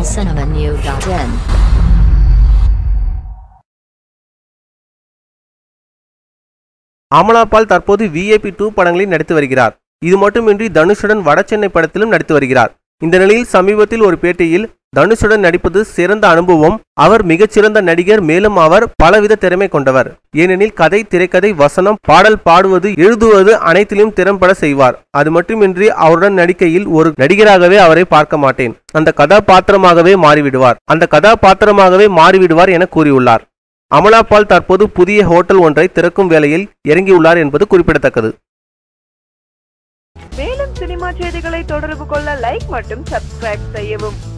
tamilcinemanew.in Amala Paul தற்போது VIP two படங்களில் நடித்து வருகிறார் இது மட்டுமின்றி தனுஷுடன் வடசென்னை படத்திலும் நடித்து வருகிறார் இந்த நிலையில் சமீபத்தில் ஒரு பேட்டியில் தனுஷுடன் நடிப்பது சிறந்த அனுபவம் அவர் மிகச்சிறந்த நடிகர் மேலும் அவர் பலவித திறமை கொண்டவர் ஏனெனில் கதை திரைக்கதை வசனம் பாடல் பாடுவது எழுதுவது அனைத்திலும் திறம்பட செய்வார் அது மட்டுமின்றி அவருடன் நடிக்கையில் ஒரு நடிகராகவே அவரை பார்க்க மாட்டேன் அந்த கதாபாத்திரமாகவே மாறிவிடுவார் அந்த கதாபாத்திரமாகவே மாறிவிடுவார் என கூறியுள்ளார் அமலாபால் தற்போது புதிய ஹோட்டல் ஒன்றை திறக்கும் வேலையில் இறங்கியுள்ளார் என்பது குறிப்பிடத்தக்கது மேலும் சினிமா செய்திகளை தொடர்பு கொள்ள லைக் மற்றும் சப்ஸ்கிரைப் செய்யவும்